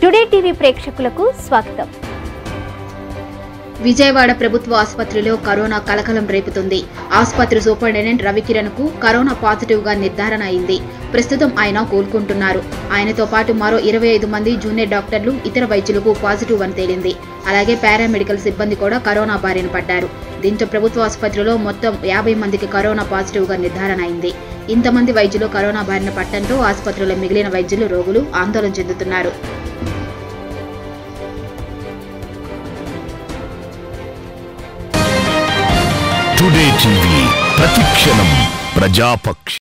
today TV ప్రేక్షకులకు స్వాగతం విజయవాడ ప్రభుత్వ ఆసుపత్రిలో కరోనా కలకలం రేపుతుంది ఆసుపత్రి సూపరింటెండెంట్ రవికిరణ్ కు కరోనా పాజిటివ్ గా నిర్ధారణ అయింది ప్రస్తుతం ఆయన కోలుకుంటున్నారు ఆయనతో పాటు మరో ఇరవై ఐదు మంది జూనియర్ డాక్టర్లు ఇతర వైద్యులకు పాజిటివ్ అని తేలింది అలాగే పారామెడికల్ సిబ్బంది కూడా కరోనా బారిన పడ్డారు దీంతో ప్రభుత్వ ఆసుపత్రిలో మొత్తం యాభై మందికి కరోనా పాజిటివ్ గా నిర్ధారణ అయింది ఇంతమంది వైద్యులు కరోనా బారిన పట్టడంతో ఆసుపత్రిలో మిగిలిన వైద్యులు రోగులు ఆందోళన చెందుతున్నారు టుడే టీవీ ప్రతిక్షణం ప్రజాపక్ష